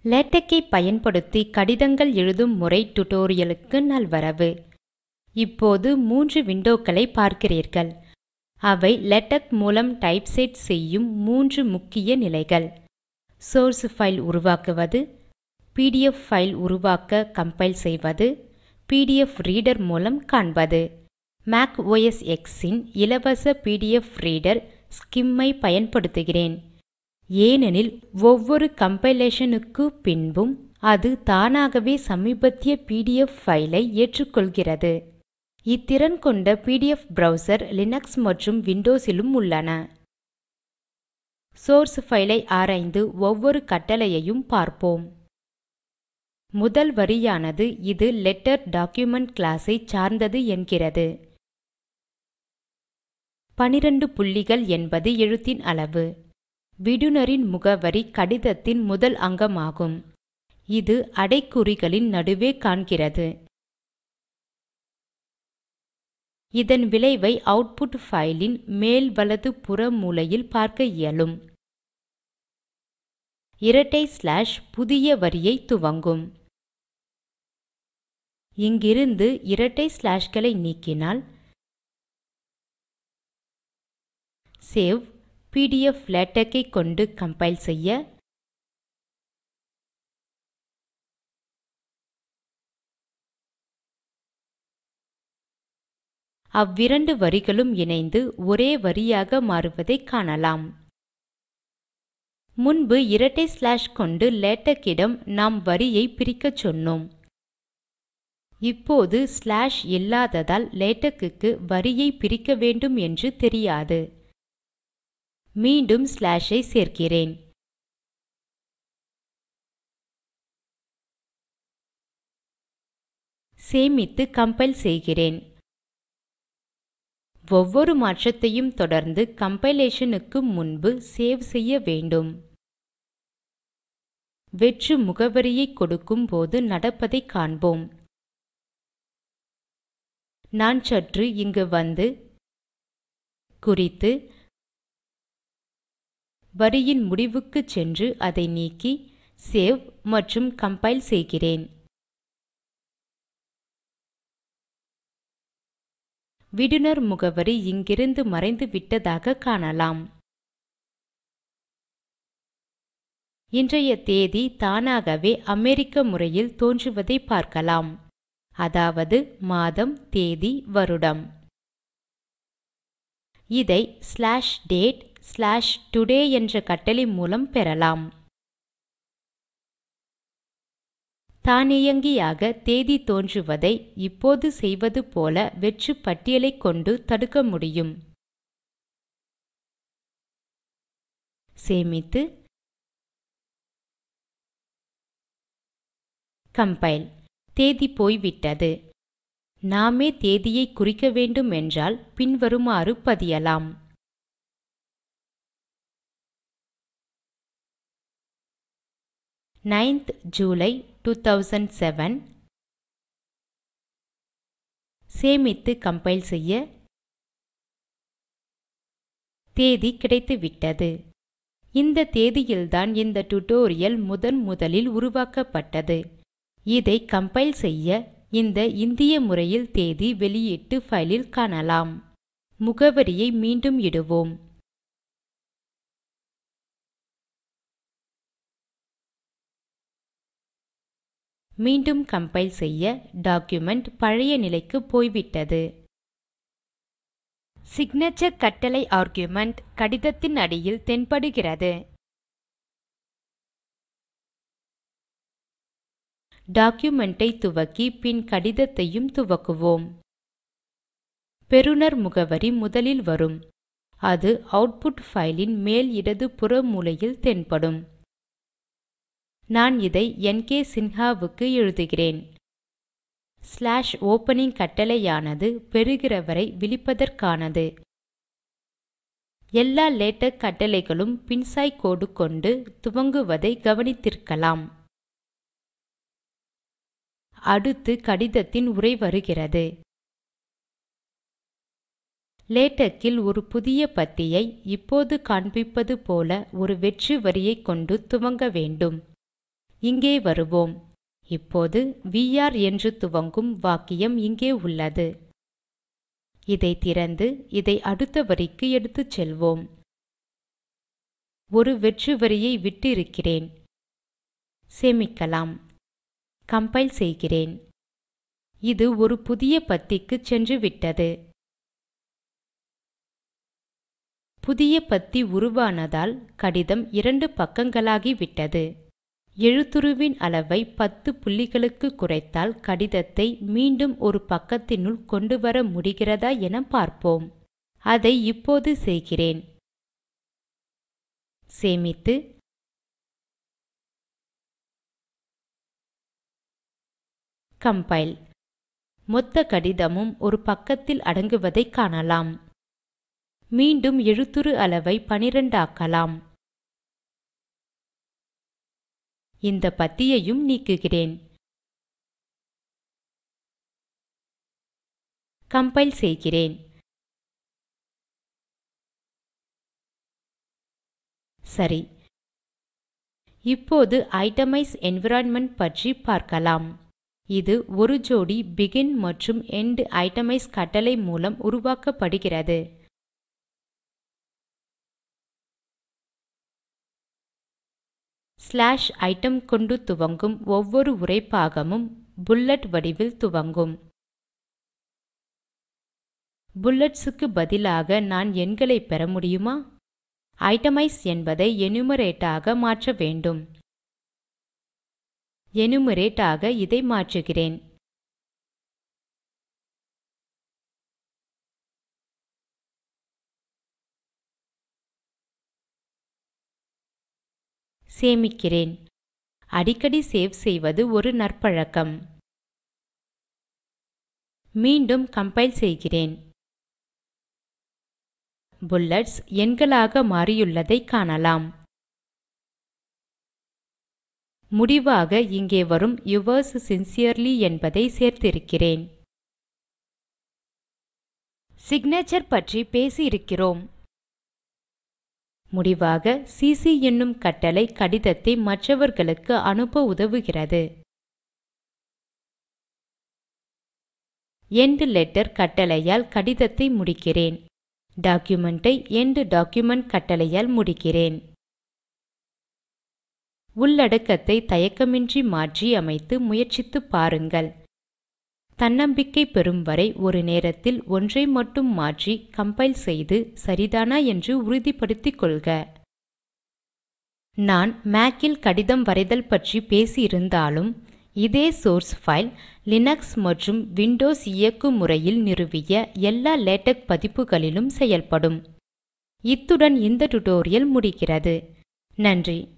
லேடக்கை பயன்படுத்தி கடிதங்கள் எழுதும் முறை டுடோரியலுக்கு நல்வரவு இப்போது மூன்று விண்டோக்களை பார்க்கிறீர்கள் அவை லேடக் மூலம் டைப்செட் செய்யும் மூன்று முக்கிய நிலைகள் சோர்ஸ் ஃபைல் உருவாக்குவது பிடிஎஃப் ஃபைல் உருவாக்க கம்பைல் செய்வது பிடிஎஃப் ரீடர் மூலம் காண்பது மேக் ஓஎஸ் எக்ஸின் இலவச பிடிஎஃப் ரீடர் ஸ்கிம்மை பயன்படுத்துகிறேன் ஏனெனில் ஒவ்வொரு கம்பைலேஷனுக்கு பின்பும் அது தானாகவே சமீபத்திய பிடிஎஃப் ஃபைலை ஏற்றுக்கொள்கிறது இத்திறன் கொண்ட பிடிஎஃப் ப்ரௌசர் லினக்ஸ் மற்றும் விண்டோஸிலும் உள்ளன சோர்ஸ் ஃபைலை ஆராய்ந்து ஒவ்வொரு கட்டளையையும் பார்ப்போம் முதல் வரியானது இது லெட்டர் டாக்குமெண்ட் கிளாஸை சார்ந்தது என்கிறது பனிரண்டு புள்ளிகள் என்பது எழுத்தின் அளவு விடுனரின் முகவரி கடிதத்தின் முதல் அங்கமாகும் இது அடைக்குறிகளின் நடுவே காண்கிறது இதன் விளைவை அவுட்புட் ஃபைலின் மேல் வலது புற மூலையில் பார்க்க இயலும் இரட்டை ஸ்லாஷ் புதிய வரியை துவங்கும் இங்கிருந்து இரட்டை ஸ்லாஷ்களை நீக்கினால் சேவ் பிடிஎஃப் லேடக்கை கொண்டு கம்பைல் செய்ய அவ்விரண்டு வரிகளும் இணைந்து ஒரே வரியாக மாறுவதை காணலாம் முன்பு இரட்டை ஸ்லாஷ் கொண்டு லேடக்கிடம் நாம் வரியை பிரிக்கச் சொன்னோம் இப்போது ஸ்லாஷ் இல்லாததால் லேடக்குக்கு வரியை பிரிக்க வேண்டும் என்று தெரியாது மீண்டும் ஸ்லாஷை சேர்க்கிறேன் சேமித்து கம்பைல் செய்கிறேன் ஒவ்வொரு மாற்றத்தையும் தொடர்ந்து கம்பைலேஷனுக்கு முன்பு சேவ் செய்ய வேண்டும் வெற்று முகவரியை கொடுக்கும் போது நடப்பதை காண்போம் நான் சற்று இங்கு வந்து குறித்து வரியின் முடிவுக்கு சென்று அதை நீக்கி சேவ் மற்றும் கம்பைல் செய்கிறேன் விடுனர் முகவரி இங்கிருந்து மறைந்து விட்டதாக காணலாம் இன்றைய தேதி தானாகவே அமெரிக்க முறையில் தோன்றுவதை பார்க்கலாம் அதாவது மாதம் தேதி வருடம் இதை ஸ்லாஷ் டேட் ஸ்லாஷ் டுடே என்ற கட்டளை மூலம் பெறலாம் தானியங்கியாக தேதி தோன்றுவதை இப்போது செய்வது போல வெற்று பட்டியலை கொண்டு தடுக்க முடியும் சேமித்து கம்பைல் தேதி போய்விட்டது நாமே தேதியை குறிக்க வேண்டும் என்றால் பின்வருமாறு பதியலாம் ninth July two thousand seven சேமித்து கம்பைல் செய்ய தேதி கிடைத்துவிட்டது இந்த தேதியில்தான் இந்த டுடோரியல் முதன் முதலில் உருவாக்கப்பட்டது இதை கம்பைல் செய்ய இந்த இந்திய முறையில் தேதி வெளியீட்டு ஃபைலில் காணலாம் முகவரியை மீண்டும் இடுவோம் மீண்டும் கம்பைல் செய்ய டாக்குமெண்ட் பழைய நிலைக்கு போய்விட்டது சிக்னேச்சர் கட்டளை ஆர்குமெண்ட் கடிதத்தின் அடியில் தென்படுகிறது டாக்குமெண்டை துவக்கி பின் கடிதத்தையும் துவக்குவோம் பெறுநர் முகவரி முதலில் வரும் அது அவுட்புட் ஃபைலின் மேல் இடது புற மூலையில் தென்படும் நான் இதை என் கே சின்ஹாவுக்கு எழுதுகிறேன் ஸ்லாஷ் ஓப்பனிங் கட்டளையானது பெறுகிறவரை விழிப்பதற்கானது எல்லா லேடக் கட்டளைகளும் பின்சாய் கோடு கொண்டு துவங்குவதை கவனித்திருக்கலாம் அடுத்து கடிதத்தின் உரை வருகிறது லேடக்கில் ஒரு புதிய பத்தியை இப்போது காண்பிப்பது போல ஒரு வெற்று வரியை கொண்டு துவங்க வேண்டும் இங்கே வருவோம் இப்போது விஆர் என்று துவங்கும் வாக்கியம் இங்கே உள்ளது இதை திறந்து இதை அடுத்த வரிக்கு எடுத்துச் செல்வோம் ஒரு வெற்று வரியை விட்டு இருக்கிறேன் சேமிக்கலாம் கம்பைல் செய்கிறேன் இது ஒரு புதிய பத்திக்கு சென்று விட்டது புதிய பத்தி உருவானதால் கடிதம் இரண்டு பக்கங்களாகிவிட்டது எழுத்துருவின் அளவை பத்து புள்ளிகளுக்கு குறைத்தால் கடிதத்தை மீண்டும் ஒரு பக்கத்தினுள் கொண்டு வர முடிகிறதா என பார்ப்போம் அதை இப்போது செய்கிறேன் சேமித்து கம்பைல் மொத்த கடிதமும் ஒரு பக்கத்தில் அடங்குவதை காணலாம் மீண்டும் எழுத்துரு அளவை பனிரெண்டு ஆக்கலாம் இந்த பத்தியையும் நீக்குகிறேன் கம்பைல் செய்கிறேன் சரி இப்போது ஐட்டமைஸ் என்விரான்மென்ட் பற்றி பார்க்கலாம் இது ஒரு ஜோடி பிகின் மற்றும் எண்ட் ஐட்டமைஸ் கட்டளை மூலம் உருவாக்கப்படுகிறது ஸ்லாஷ் ஐட்டம் கொண்டு துவங்கும் ஒவ்வொரு உரைப்பாகமும் புல்லட் வடிவில் துவங்கும் புல்லட்ஸுக்கு பதிலாக நான் எண்களை பெற முடியுமா ஐட்டமைஸ் என்பதை எனுமரேட்டாக மாற்ற வேண்டும் எனுமரேட் ஆக இதை மாற்றுகிறேன் சேமிக்கிறேன் அடிக்கடி சேவ் செய்வது ஒரு நற்பழக்கம் மீண்டும் கம்பைல் செய்கிறேன் புல்லட்ஸ் எண்களாக மாறியுள்ளதை காணலாம் முடிவாக இங்கே வரும் யுவர்ஸ் சின்சியர்லி என்பதை சேர்த்திருக்கிறேன் சிக்னேச்சர் பற்றி பேசியிருக்கிறோம் முடிவாக சிசி என்னும் கட்டளை கடிதத்தை மற்றவர்களுக்கு அனுப்ப உதவுகிறது எண்ட் லெட்டர் கட்டளையால் கடிதத்தை முடிக்கிறேன் டாக்குமெண்டை எண்ட் டாக்குமெண்ட் கட்டளையால் முடிக்கிறேன் உள்ளடக்கத்தை தயக்கமின்றி மாற்றி அமைத்து முயற்சித்து பாருங்கள் தன்னம்பிக்கை பெறும் வரை ஒரு நேரத்தில் ஒன்றை மட்டும் மாற்றி கம்பைல் செய்து சரிதானா என்று உறுதிப்படுத்திக் கொள்க நான் மேக்கில் கடிதம் வரைதல் பற்றி பேசியிருந்தாலும் இதே சோர்ஸ் ஃபைல் லினக்ஸ் மற்றும் விண்டோஸ் இயக்கும் முறையில் நிறுவிய எல்லா லேடக் பதிப்புகளிலும் செயல்படும் இத்துடன் இந்த டுடோரியல் முடிகிறது நன்றி